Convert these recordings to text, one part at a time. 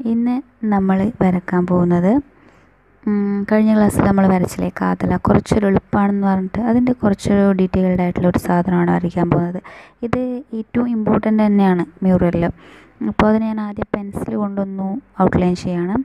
ഇന്ന് നമ്മൾ വരക്കാൻ പോകുന്നത് കഴിഞ്ഞ ക്ലാസ്സിൽ നമ്മൾ വരച്ചില്ലേ കാതല കുറച്ചൊരു എളുപ്പമാണെന്ന് പറഞ്ഞിട്ട് അതിൻ്റെ കുറച്ചൊരു ഡീറ്റെയിൽഡ് ആയിട്ടുള്ള ഒരു സാധനമാണ് വരയ്ക്കാൻ പോകുന്നത് ഇത് ഏറ്റവും ഇമ്പോർട്ടൻ്റ് തന്നെയാണ് മ്യൂറലിൽ അപ്പോൾ അതിന് ഞാൻ ആദ്യം പെൻസിൽ കൊണ്ടൊന്നു ഔട്ട്ലൈൻ ചെയ്യണം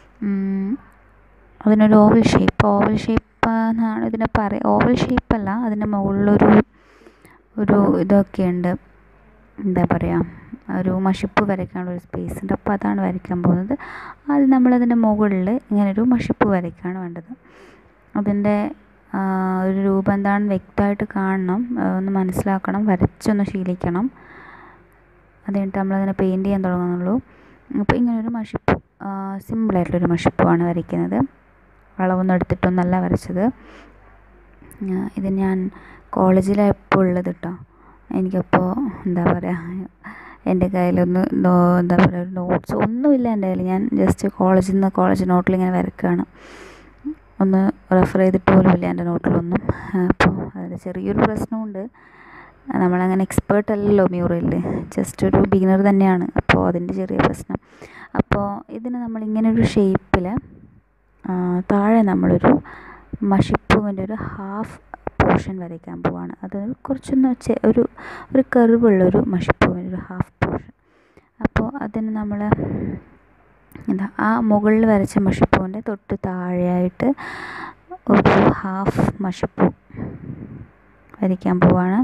അതിനൊരു ഓവൽ ഷേപ്പ് ഓവൽ ഷേപ്പ് എന്നാണ് ഇതിനെ പറയുക ഓവൽ ഷേപ്പല്ല അതിൻ്റെ മുകളിലൊരു ഒരു ഇതൊക്കെയുണ്ട് എന്താ പറയുക ഒരു മഷിപ്പ് വരയ്ക്കാനുള്ള ഒരു സ്പേസ് ഉണ്ട് അപ്പോൾ അതാണ് വരയ്ക്കാൻ പോകുന്നത് ആദ്യം നമ്മളതിൻ്റെ മുകളിൽ ഇങ്ങനൊരു മഷിപ്പ് വരയ്ക്കുകയാണ് വേണ്ടത് അതിൻ്റെ ഒരു രൂപം എന്താണെന്ന് വ്യക്തമായിട്ട് കാണണം ഒന്ന് മനസ്സിലാക്കണം വരച്ചൊന്ന് ശീലിക്കണം അത് കഴിഞ്ഞിട്ട് നമ്മളതിനെ പെയിൻറ്റ് ചെയ്യാൻ തുടങ്ങുന്നുള്ളൂ അപ്പോൾ ഇങ്ങനൊരു മഷിപ്പ് സിമ്പിളായിട്ടുള്ളൊരു മഷിപ്പുമാണ് വരയ്ക്കുന്നത് അളവൊന്നും എടുത്തിട്ടൊന്നല്ല വരച്ചത് ഇത് ഞാൻ കോളേജിലായപ്പോൾ ഉള്ളത് കേട്ടോ എനിക്കപ്പോൾ എന്താ പറയുക എൻ്റെ കയ്യിലൊന്ന് എന്താ പറയുക ഒരു നോട്ട്സ് ഒന്നുമില്ല എൻ്റെ കയ്യിൽ ഞാൻ ജസ്റ്റ് കോളേജിൽ നിന്ന് കോളേജ് നോട്ടിൽ ഇങ്ങനെ വരയ്ക്കുകയാണ് ഒന്ന് റെഫർ ചെയ്തിട്ട് പോലുമില്ല എൻ്റെ നോട്ടിലൊന്നും അപ്പോൾ അതിന് ചെറിയൊരു പ്രശ്നമുണ്ട് നമ്മളങ്ങനെ എക്സ്പേർട്ട് അല്ലല്ലോ മ്യൂറലിൽ ജസ്റ്റ് ഒരു ബിഗിനർ തന്നെയാണ് അപ്പോൾ അതിൻ്റെ ചെറിയ പ്രശ്നം അപ്പോൾ ഇതിന് നമ്മളിങ്ങനെ ഒരു ഷേപ്പിൽ താഴെ നമ്മളൊരു മഷിപ്പൂവിൻ്റെ ഒരു ഹാഫ് പോർഷൻ വരയ്ക്കാൻ പോവാണ് അത് കുറച്ചൊന്ന് ഒരു ഒരു കർവുള്ളൊരു മഷിപ്പൂവിൻ്റെ ഒരു ഹാഫ് പോർഷൻ അപ്പോൾ അതിന് നമ്മൾ എന്താ ആ മുകളിൽ വരച്ച മഷിപ്പൂവിൻ്റെ തൊട്ട് താഴെയായിട്ട് ഒരു ഹാഫ് മഷിപ്പൂ വരയ്ക്കാൻ പോവാണ്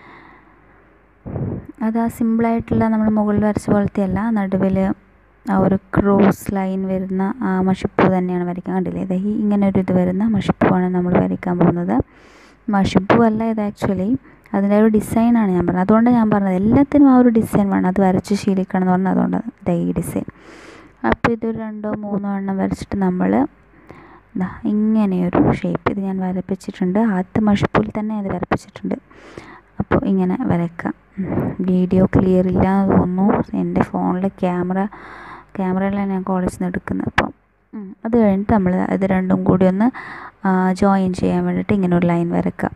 അത് ആ സിമ്പിളായിട്ടുള്ള നമ്മൾ മുകളിൽ വരച്ച പോലത്തെ അല്ല നടുവിൽ ആ ഒരു ക്രോസ് ലൈൻ വരുന്ന ആ മഷിപ്പൂ തന്നെയാണ് വരയ്ക്കാൻ കണ്ടില്ലേ ഇത് ഇങ്ങനെ ഒരു ഇത് വരുന്ന മഷിപ്പൂവാണ് നമ്മൾ വരയ്ക്കാൻ പോകുന്നത് മഷിപ്പൂ അല്ല ഇത് ആക്ച്വലി അതിൻ്റെ ഒരു ഡിസൈനാണ് ഞാൻ പറഞ്ഞത് അതുകൊണ്ടാണ് ഞാൻ പറഞ്ഞത് എല്ലാത്തിനും ആ ഒരു ഡിസൈൻ വേണം അത് വരച്ച് ശീലിക്കണം എന്ന് പറഞ്ഞാൽ അതുകൊണ്ടാണ് ഇതാ ഈ ഡിസൈൻ അപ്പോൾ ഇതൊരു രണ്ടോ മൂന്നോ എണ്ണം വരച്ചിട്ട് നമ്മൾ ഇതാ ഇങ്ങനെയൊരു ഷേപ്പ് ഇത് ഞാൻ വരപ്പിച്ചിട്ടുണ്ട് ആദ്യത്തെ മഷിപ്പൂവിൽ തന്നെ അത് വരപ്പിച്ചിട്ടുണ്ട് അപ്പോൾ ഇങ്ങനെ വരയ്ക്കാം വീഡിയോ ക്ലിയർ ഇല്ല എന്ന് തോന്നുന്നു എൻ്റെ ഫോണിലെ ക്യാമറ ക്യാമറയിലാണ് ഞാൻ കോളേജിൽ നിന്ന് എടുക്കുന്നത് അപ്പം അത് കഴിഞ്ഞിട്ട് നമ്മൾ ഇത് രണ്ടും കൂടി ഒന്ന് ജോയിൻ ചെയ്യാൻ വേണ്ടിയിട്ട് ഇങ്ങനെ ഒരു ലൈൻ വരക്കുക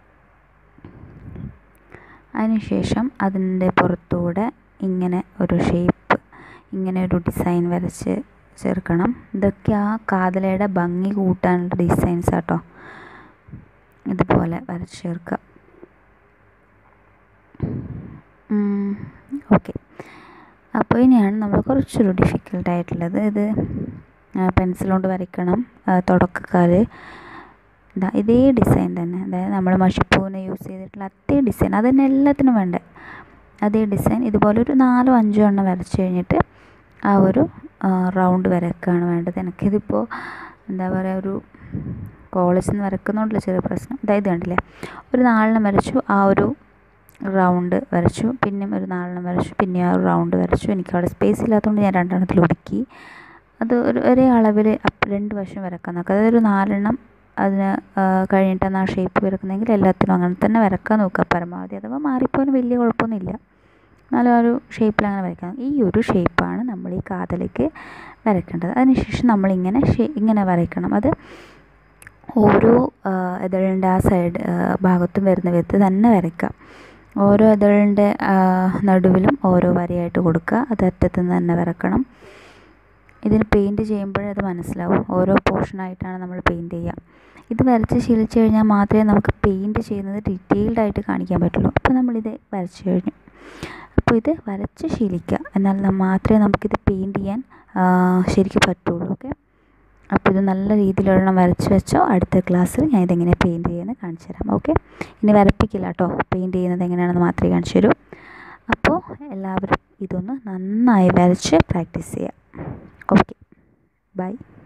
അതിനുശേഷം അതിൻ്റെ പുറത്തൂടെ ഇങ്ങനെ ഒരു ഷേപ്പ് ഇങ്ങനെ ഒരു ഡിസൈൻ വരച്ച് ചേർക്കണം ഇതൊക്കെ ആ കാതലയുടെ ഭംഗി കൂട്ടാനുള്ള ഡിസൈൻസ് ആട്ടോ ഇതുപോലെ വരച്ച് ചേർക്കുക ഓക്കെ അപ്പോൾ ഇനിയാണ് നമ്മൾ കുറച്ചൊരു ഡിഫിക്കൽട്ടായിട്ടുള്ളത് ഇത് പെൻസിൽ കൊണ്ട് വരയ്ക്കണം തുടക്കക്കാർ ഇതാ ഇതേ ഡിസൈൻ തന്നെ അതായത് നമ്മൾ മഷിപ്പൂവിന് യൂസ് ചെയ്തിട്ടുള്ള അതേ ഡിസൈൻ അത് തന്നെ എല്ലാത്തിനും വേണ്ട അതേ ഡിസൈൻ ഇതുപോലെ ഒരു നാലോ അഞ്ചോ എണ്ണം വരച്ച് കഴിഞ്ഞിട്ട് ആ ഒരു റൗണ്ട് വരക്കുകയാണ് വേണ്ടത് എനിക്കിതിപ്പോൾ എന്താ പറയുക ഒരു കോളേജിൽ നിന്ന് വരക്കുന്നതുകൊണ്ടുള്ള ചെറിയ പ്രശ്നം അതായത് കണ്ടില്ലേ ഒരു നാലെണ്ണം വരച്ചു ആ ഒരു റൗണ്ട് വരച്ചു പിന്നെയും ഒരു നാലെണ്ണം വരച്ചു പിന്നെ ആ ഒരു റൗണ്ട് വരച്ചു എനിക്ക് അവിടെ സ്പേസ് ഇല്ലാത്തതുകൊണ്ട് ഞാൻ രണ്ടെണ്ണത്തിൽ ഒതുക്കി അത് ഒരു ഒരേ അളവിൽ രണ്ട് വശം വരക്കാൻ നോക്കുക അതായത് ഒരു നാലെണ്ണം അതിന് കഴിഞ്ഞിട്ടാണ് ആ ഷേപ്പ് വരക്കുന്നതെങ്കിൽ എല്ലാത്തിനും അങ്ങനെ തന്നെ വരക്കാൻ നോക്കുക പരമാവധി അഥവാ മാറിപ്പോലും വലിയ കുഴപ്പമൊന്നുമില്ല എന്നാലും ആ ഒരു ഷേപ്പിൽ അങ്ങനെ വരയ്ക്കാം ഈ ഒരു ഷേപ്പാണ് നമ്മൾ ഈ കാതലേക്ക് വരയ്ക്കേണ്ടത് അതിനുശേഷം നമ്മളിങ്ങനെ ഇങ്ങനെ വരയ്ക്കണം അത് ഓരോ ഇതളിൻ്റെ ആ സൈഡ് ഭാഗത്തും വരുന്ന വിധത്തിൽ തന്നെ വരയ്ക്കാം ഓരോ ഇതളിൻ്റെ നടുവിലും ഓരോ വരയായിട്ട് കൊടുക്കുക അത് അറ്റത്തുനിന്ന് തന്നെ വരക്കണം ഇതിന് പെയിൻറ്റ് ചെയ്യുമ്പോഴേ അത് മനസ്സിലാവും ഓരോ പോർഷനായിട്ടാണ് നമ്മൾ പെയിൻറ്റ് ചെയ്യുക ഇത് വരച്ച് ശീലിച്ചു കഴിഞ്ഞാൽ മാത്രമേ നമുക്ക് പെയിൻറ്റ് ചെയ്യുന്നത് ഡീറ്റെയിൽഡ് ആയിട്ട് കാണിക്കാൻ പറ്റുള്ളൂ അപ്പോൾ നമ്മളിത് വരച്ച് കഴിഞ്ഞു അപ്പോൾ ഇത് വരച്ച് ശീലിക്കുക എന്നാൽ മാത്രമേ നമുക്കിത് പെയിൻറ്റ് ചെയ്യാൻ ശരിക്കും പറ്റുള്ളൂ ഓക്കെ അപ്പോൾ ഇത് നല്ല രീതിയിലൊരെണ്ണം വരച്ച് വെച്ചോ അടുത്ത ക്ലാസ്സിൽ ഞാൻ ഇതെങ്ങനെ പെയിൻറ്റ് ചെയ്യുന്നത് കാണിച്ചു തരാം ഓക്കെ ഇനി വരപ്പിക്കില്ല കേട്ടോ പെയിൻറ്റ് ചെയ്യുന്നത് എങ്ങനെയാണെന്ന് മാത്രമേ കാണിച്ചു തരൂ അപ്പോൾ എല്ലാവരും ഇതൊന്ന് നന്നായി വരച്ച് പ്രാക്ടീസ് ചെയ്യാം ഓക്കെ ബൈ